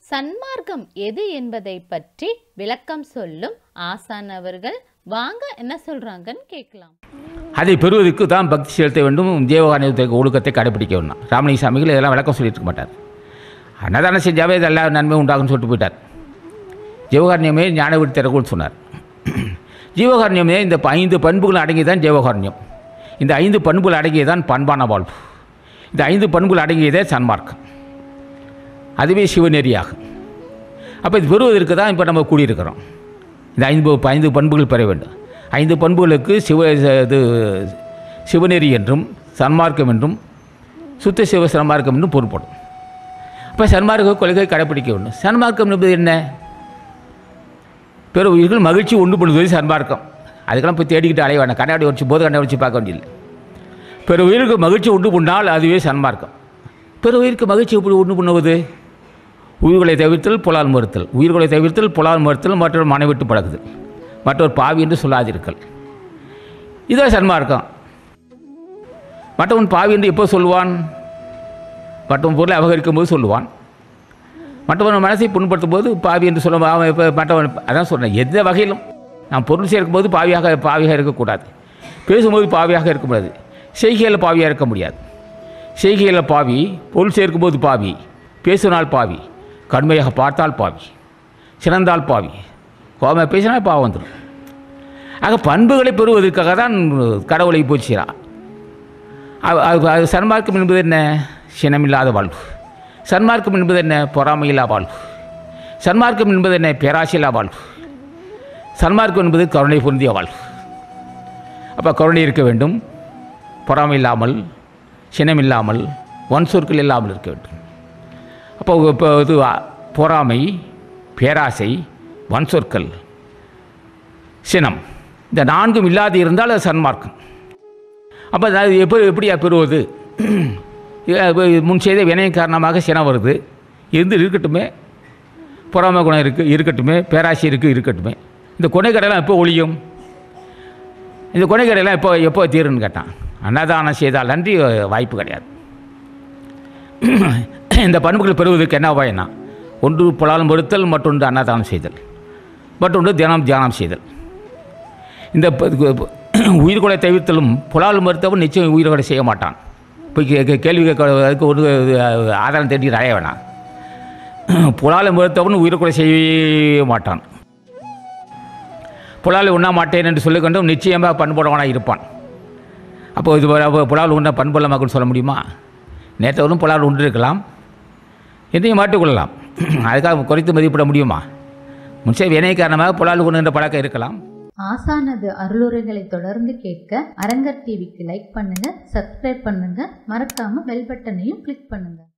சன்மார்க்கம் எது என்பதை பற்றி விளக்கம் சொல்லும் ஆசான் அவர்கள் வாங்க என்ன சொல்றாங்கன்னு கேட்கலாம் அதை பெறுவதற்கு தான் பக்தி செலுத்த வேண்டும் ஜீவகாரண ஒழுக்கத்தை கடைபிடிக்க வேண்டும் ராமலிங்க சாமிகள் இதெல்லாம் விளக்கம் சொல்லிட்டு இருக்க மாட்டார் அன்னதானம் செஞ்சாவே இதெல்லாம் நன்மை உண்டாகும்னு சொல்லிட்டு போயிட்டார் ஜீவகாரண்யமே ஞான வீடு திறக்கும்னு சொன்னார் ஜீவகாரண்யமே இந்த ப- ஐந்து பண்புகள் அடங்கி தான் ஜீவகாரண்யம் இந்த ஐந்து பண்புகள் அடங்கியதான் பண்பான வாழ்வு இந்த ஐந்து பண்புகள் அடங்கியதே சன்மார்க்கம் அதுவே சிவநெறியாகும் அப்போ இது பெறுவதற்கு தான் இப்போ நம்ம கூடியிருக்கிறோம் இந்த ஐந்து ஐந்து பண்புகள் பெற வேண்டும் ஐந்து பண்புகளுக்கு சிவ இது சிவநெறி என்றும் சன்மார்க்கம் என்றும் சுத்த சிவ சன்மார்க்கம் என்றும் பொருட்படும் அப்போ சன்மார்க்க கொள்கை கடைப்பிடிக்க வேண்டும் சன்மார்க்கம் என்பது என்ன பிற உயிர்கள் மகிழ்ச்சி உண்டு பண்ணுவது சன்மார்க்கம் அதுக்கெல்லாம் போய் தேடிக்கிட்டு அலைய வேண்டாம் கண்ணாடி வச்சு போது கண்ணாடி வச்சு பார்க்க வேண்டியதில்லை பிற உயிருக்கு மகிழ்ச்சி உண்டு பண்ணால் அதுவே சன்மார்க்கம் பிற உயிருக்கு மகிழ்ச்சி எப்படி உண்டு பண்ணுவது உயிர்களை தவிர்த்தல் புலால் மறுத்தல் உயிர்களை தவிர்த்தல் புலால் மறுத்தல் மற்றொரு மனைவிட்டு பழகுதல் மற்றொரு பாவி என்று சொல்லாதிருக்கல் இதான் சன்மார்க்கம் மற்றவன் பாவி என்று எப்போ சொல்லுவான் மற்றவன் பொருளை அபகரிக்கும் போது சொல்லுவான் மற்றவன் மனசை புண்படுத்தும் போது பாவி என்று சொல்ல அவன் இப்போ மற்றவன் அதான் சொல்கிறேன் எந்த வகையிலும் நாம் பொருள் சேர்க்கும்போது பாவியாக பாவியாக இருக்கக்கூடாது பேசும்போது பாவியாக இருக்க முடியாது செய்கையில் பாவியாக இருக்க முடியாது செய்கையில் பாவி பொருள் சேர்க்கும்போது பாவி பேசினால் பாவி கடுமையாக பார்த்தால் பாவி சிறந்தால் பாவி கோபமாக பேசினால் பாவம் வந்துடும் ஆக பண்புகளை பெறுவதற்காக தான் கடவுளை போச்சுகிறான் அது சன்மார்க்கம் என்பது என்ன சினமில்லாத வாழ்வு சன்மார்க்கம் என்பது என்ன பொறாமையில்லா வாழ்வு சன்மார்க்கம் என்பது என்ன பேராசையில்லா வாழ்வு சன்மார்க்கம் என்பது கருணை பொருந்திய வாழ்வு அப்போ கருணை இருக்க வேண்டும் பொறாமை இல்லாமல் சினமில்லாமல் ஒன் சொற்கள் இல்லாமல் இருக்க வேண்டும் அப்போ இப்போ இது பொறாமை பேராசை வன் சொற்கள் சினம் இந்த நான்கும் இல்லாது இருந்தால் அது சன்மார்க்கம் அப்போ அது எப்படி எப்படியா பெறுவது இது முன் செய்த வினையின் காரணமாக சினம் வருது இருந்து இருக்கட்டுமே பொறாமை குணம் இருக்குது இருக்கட்டுமே பேராசை இருக்குது இருக்கட்டுமே இந்த கொனைக்கடையெல்லாம் எப்போ ஒழியும் இந்த கொனைக்கடையெல்லாம் எப்போ எப்போ தீருன்னு கேட்டான் அன்னதானம் செய்தால் நன்றி வாய்ப்பு கிடையாது இந்த பண்புகளை பெறுவதற்கு என்ன உபாயம்னா ஒன்று புலாலும் பொறுத்தல் மற்றொன்று அன்னதானம் செய்தல் மற்றொன்று தினம் தியானம் செய்தல் இந்த ப- கு- உயிர்கொலை தவிர்த்தலும் புலால் மறுத்தவன் நிச்சயம் உயிர்கொலை செய்ய மாட்டான் போய் கே- கே- கேள்வி கேட்க அதுக்கு ஒரு அஹ், ஆதாரம் தேடி அடைய வேணாம் புலாலை மறுத்தவன் உயிர்கொலை செய்ய மாட்டான் புலாலை உண்ண மாட்டேன் என்று சொல்லிக்கொண்டும் நிச்சயமாக பண்புடவனாக இருப்பான் அப்போ இது வ- அப்போ புலால் உண்ண பண்புள்ளமாக்குன்னு சொல்ல முடியுமா நேற்றவரும் புலால் உண்டு இருக்கலாம் என்னையும் மாட்டிக்கொள்ளலாம் அதுக்காக குறைத்து மதிப்பிட முடியுமா முன்சே வினை காரணமாக புலால் உண்ணுகின்ற பழக்கம் இருக்கலாம் ஆசானது அருளுரைகளை தொடர்ந்து கேட்க அரங்கர் டிவிக்கு லைக் பண்ணுங்க சப்ஸ்கிரைப் பண்ணுங்க மறக்காம பெல் பட்டனையும் கிளிக் பண்ணுங்க